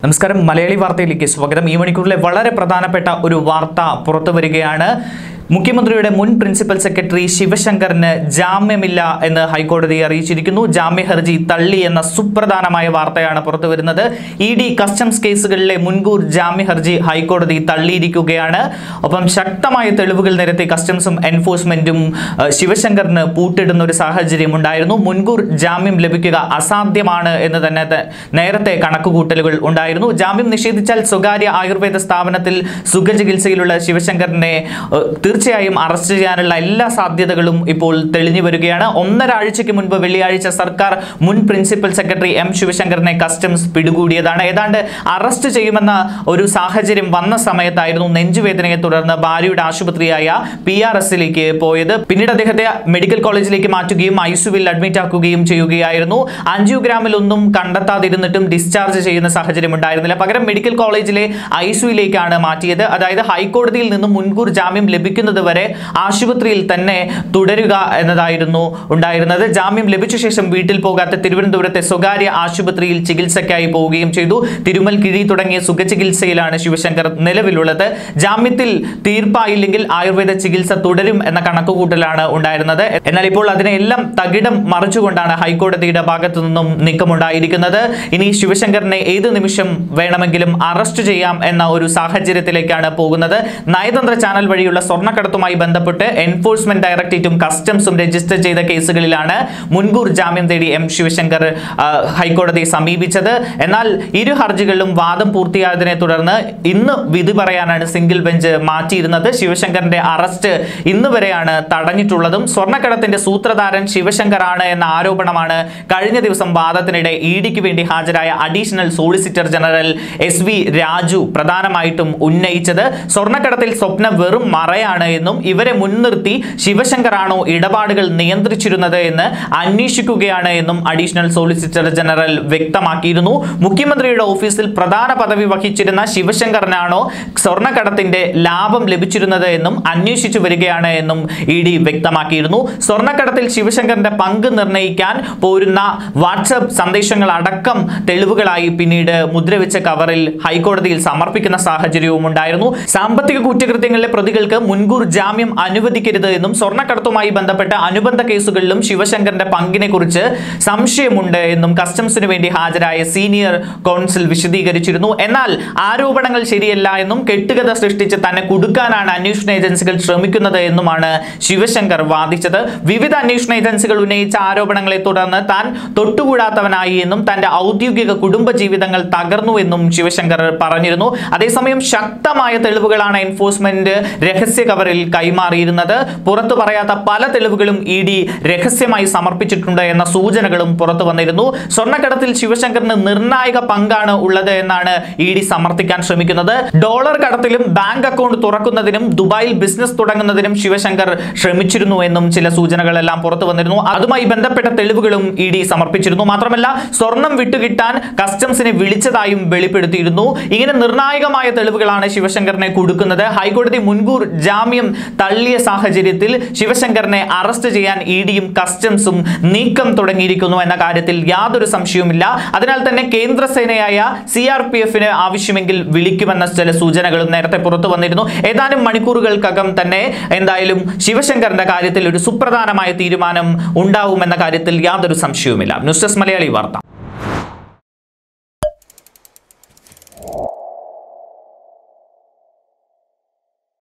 നമസ്കാരം മലയാളി വാർത്തയിലേക്ക് സ്വാഗതം ഈ മണിക്കൂറിലെ വളരെ പ്രധാനപ്പെട്ട ഒരു വാർത്ത പുറത്തു വരികയാണ് മുഖ്യമന്ത്രിയുടെ മുൻ പ്രിൻസിപ്പൽ സെക്രട്ടറി ശിവശങ്കറിന് ജാമ്യമില്ല എന്ന് ഹൈക്കോടതി അറിയിച്ചിരിക്കുന്നു ജാമ്യ ഹർജി തള്ളി എന്ന സുപ്രധാനമായ വാർത്തയാണ് പുറത്തു വരുന്നത് ഇ ഡി കസ്റ്റംസ് കേസുകളിലെ മുൻകൂർ ജാമ്യ ഹർജി ഹൈക്കോടതി തള്ളിയിരിക്കുകയാണ് ഒപ്പം ശക്തമായ തെളിവുകൾ നിരത്തി കസ്റ്റംസും എൻഫോഴ്സ്മെന്റും ഏഹ്, ശിവശങ്കറിന് പൂട്ടിടുന്ന ഒരു സാഹചര്യം ഉണ്ടായിരുന്നു മുൻകൂർ ജാമ്യം ലഭിക്കുക അസാധ്യമാണ് എന്ന് തന്നെ ത- നേരത്തെ കണക്കുകൂട്ടലുകൾ ഉണ്ടായിരുന്നു ജാമ്യം നിഷേധിച്ചാൽ സ്വകാര്യ ആയുർവേദ സ്ഥാപനത്തിൽ സുഖചികിത്സയിലുള്ള ശിവശങ്കറിനെ ഏഹ്, തീർച്ചയായും അറസ്റ്റ് ചെയ്യാനുള്ള എല്ലാ സാധ്യതകളും ഇപ്പോൾ തെളിഞ്ഞു വരികയാണ് ഒന്നര ആഴ്ചയ്ക്ക് മുൻപ് വെള്ളിയാഴ്ച സർക്കാർ മുൻ പ്രിൻസിപ്പൽ സെക്രട്ടറി എം ശിവശങ്കറിനെ കസ്റ്റംസ് പിടികൂടിയതാണ് ഏതാണ്ട് അറസ്റ്റ് ചെയ്യുമെന്ന ഒരു സാഹചര്യം വന്ന സമയത്തായിരുന്നു നെഞ്ചുവേദനയെ തുടർന്ന് ഭാര്യയുടെ ആശുപത്രിയായ പി ആർ എസിലേക്ക് പോയത് പിന്നീട് അദ്ദേഹത്തെ മെഡിക്കൽ കോളേജിലേക്ക് മാറ്റുകയും ഐസുവിൽ അഡ്മിറ്റ് ആക്കുകയും ചെയ്യുകയായിരുന്നു ആൻജിയോഗ്രാമിൽ ഒന്നും കണ്ടെത്താതിരുന്നിട്ടും ഡിസ്ചാർജ് ചെയ്യുന്ന സാഹചര്യം ഉണ്ടായിരുന്നില്ല പകരം മെഡിക്കൽ കോളേജിലെ ഐസുവിലേക്കാണ് മാറ്റിയത് അതായത് ഹൈക്കോടതിയിൽ നിന്നും മുൻകൂർ ജാമ്യം ലഭിക്കുന്നത് വരെ ആശുപത്രിയിൽ തന്നെ തുടരുക എന്നതായിരുന്നു ഉണ്ടായിരുന്നത് ജാമ്യം ലഭിച്ച ശേഷം വീട്ടിൽ പോകാത്ത തിരുവനന്തപുരത്തെ സ്വകാര്യ ആശുപത്രിയിൽ ചികിത്സയ്ക്കായി പോവുകയും ചെയ്തു തിരുമൽ കിഴി തുടങ്ങിയ സുഖചികിത്സയിലാണ് ശിവശങ്കർ നിലവിലുള്ളത് ജാമ്യത്തിൽ തീർപ്പായില്ലെങ്കിൽ ആയുർവേദ ചികിത്സ തുടരും എന്ന കണക്കുകൂട്ടലാണ് ഉണ്ടായിരുന്നത് എന്നാൽ ഇപ്പോൾ അതിനെല്ലാം തകിടം മറിച്ചുകൊണ്ടാണ് ഹൈക്കോടതിയുടെ ഭാഗത്തു നിന്നും നീക്കമുണ്ടായിരിക്കുന്നത് ഇനി ശിവശങ്കറിനെ ഏത് നിമിഷം വേണമെങ്കിലും അറസ്റ്റ് ചെയ്യാം എന്ന ഒരു സാഹചര്യത്തിലേക്കാണ് പോകുന്നത് നയതന്ത്ര ചാനൽ വഴിയുള്ള സ്വർണ്ണക്കടത്തുമായി ബന്ധപ്പെട്ട് എൻഫോഴ്സ്മെന്റ് ഡയറക്ടറേറ്റും കസ്റ്റംസും രജിസ്റ്റർ ചെയ്ത കേസുകളിലാണ് മുൻകൂർ ജാമ്യം തേടി എം ശിവശങ്കർ ആ, ഹൈക്കോടതിയെ സമീപിച്ചത് എന്നാൽ ഇരു ഹർജികളിലും വാദം പൂർത്തിയായതിനെ തുടർന്ന് ഇന്ന് വിധി പറയാനാണ് സിംഗിൾ ബെഞ്ച് മാറ്റിയിരുന്നത് ശിവശങ്കറിന്റെ അറസ്റ്റ് ഇന്ന് വരെയാണ് തടഞ്ഞിട്ടുള്ളതും സ്വർണ്ണക്കടത്തിന്റെ സൂത്രധാരൻ ശിവശങ്കറാണ് എന്ന ആരോപണമാണ് കഴിഞ്ഞ ദിവസം വാദത്തിനിടെ ഇ ഡിക്ക് വേണ്ടി ഹാജരായ additional solicitor general S V Raju പ്രധാനമായിട്ടും ഉന്നയിച്ചത് സ്വർണ്ണക്കടത്തിൽ സ്വപ്ന വെറും മറയാണ് എന്നും ഇവരെ മുൻനിർത്തി ശിവശങ്കറാണോ ഇടപാടുകൾ നിയന്ത്രിച്ചിരുന്നത് എന്ന് അന്വേഷിക്കുകയാണ് എന്നും അഡീഷണൽ സോളിസിറ്റർ ജനറൽ വ്യക്തമാക്കിയിരുന്നു മുഖ്യമന്ത്രിയുടെ ഓഫീസിൽ പ്രധാന പദവി വഹിച്ചിരുന്ന ശിവശങ്കറിനാണോ സ്വർണ്ണക്കടത്തിന്റെ ലാഭം ലഭിച്ചിരുന്നത് എന്നും അന്വേഷിച്ചു വരികയാണ് എന്നും ഇ ഡി വ്യക്തമാക്കിയിരുന്നു സ്വർണ്ണക്കടത്തിൽ ശിവശങ്കറിന്റെ പങ്ക് നിർണ്ണയിക്കാൻ പോരുന്ന വാട്സപ്പ് സന്ദേശങ്ങൾ അടക്കം തെളിവുകളായി പിന്നീട് മുദ്രവെച്ച കവറിൽ ഹൈക്കോടതിയിൽ സമർപ്പിക്കുന്ന സാഹചര്യവും ഉണ്ടായിരുന്നു സാമ്പത്തിക കുറ്റകൃത്യങ്ങളിലെ പ്രതികൾക്ക് മുൻകൂർ ജാമ്യം അനുവദിക്കരുത് എന്നും സ്വർണ്ണക്കടത്തുമായി ബന്ധപ്പെട്ട അനുബന്ധ കേസുകളിലും ശിവശങ്കറിന്റെ പങ്കിനെ കുറിച്ച് സംശയമുണ്ട് എന്നും കസ്റ്റംസിന് വേണ്ടി ഹാജരായ സീനിയർ കൗൺസിൽ വിശദീകരിച്ചിരുന്നു എന്നാൽ ആരോപണങ്ങൾ ശരിയല്ല എന്നും കെട്ടുകഥ സൃഷ്ടിച്ച് തന്നെ കുടുക്കാനാണ് അന്വേഷണ ഏജൻസികൾ ശ്രമിക്കുന്നത് എന്നുമാണ് ശിവശങ്കർ വാദിച്ചത് വിവിധ അന്വേഷണ ഏജൻസികൾ ഉന്നയിച്ച ആരോപണങ്ങളെ തുടർന്ന് താൻ തൊട്ടുകൂടാത്തവനായി എന്നും തന്റെ ഔദ്യോഗിക കുടുംബ ജീവിതങ്ങൾ തകർന്നു എന്നും ശിവശങ്കർ പറഞ്ഞിരുന്നു അതേസമയം ശക്തമായ തെളിവുകളാണ് എൻഫോഴ്സ്മെന്റ് രഹസ്യ കവറിൽ കൈമാറിയിരുന്നത് പുറത്തു പറയാത്ത പല തെളിവുകളും ഇ ഡി രഹസ്യമായി സമർപ്പിച്ചിട്ടുണ്ട് എന്ന സൂചനകളും പുറത്തു വന്നിരുന്നു സ്വർണ്ണക്കടത്തിൽ ശിവശങ്കറിന് നിർണായക പങ്കാണ് ഉള്ളത് എന്നാണ് ഇ ഡി സമർത്ഥിക്കാൻ ശ്രമിക്കുന്നത് ഡോളർ കടത്തിലും ബാങ്ക് അക്കൗണ്ട് തുറക്കുന്നതിനും ദുബായിൽ ബിസിനസ് തുടങ്ങുന്നതിനും ശിവശങ്കർ ശ്രമിച്ചിരുന്നു എന്നും ചില സൂചനകളെല്ലാം പുറത്തു വന്നിരുന്നു അതുമായി ബന്ധപ്പെട്ട തെളിവുകളും ഇ ഡി സമർപ്പിച്ചിരുന്നു മാത്രമല്ല സ്വർണം വിട്ടുകിട്ടാൻ കസ്റ്റംസിനെ വിളിച്ചതായും വെളിപ്പെടുത്തിയിരുന്നു ഇങ്ങനെ നിർണായകമായ തെളിവുകളാണ് ശിവശങ്കറിനെ കൊടുക്കുന്നത് ഹൈക്കോടതി മുൻകൂർ ജാമ്യം തള്ളിയ സാഹചര്യത്തിൽ ശിവശങ്കറിനെ അറസ്റ്റ് ചെയ്യാൻ ഇ ഡിയും കസ്റ്റംസും നീക്കം തുടങ്ങിയിരിക്കുന്നു എന്ന കാര്യത്തിൽ യാതൊരു സംശയവുമില്ല അതിനാൽ തന്നെ കേന്ദ്രസേനയായ സി ആർ പി എഫിന് ആവശ്യമെങ്കിൽ വിളിക്കുമെന്ന ചില സൂചനകളും നേരത്തെ പുറത്തു വന്നിരുന്നു ഏതാനും മണിക്കൂറുകൾക്കകം തന്നെ എന്തായാലും ശിവശങ്കറിന്റെ കാര്യത്തിൽ ഒരു സുപ്രധാനമായ തീരുമാനം ഉണ്ടാവുമെന്ന കാര്യത്തിൽ യാതൊരു സംശയവുമില്ല ന്യൂസ് ഡെസ്ക് മലയാളി വാർത്ത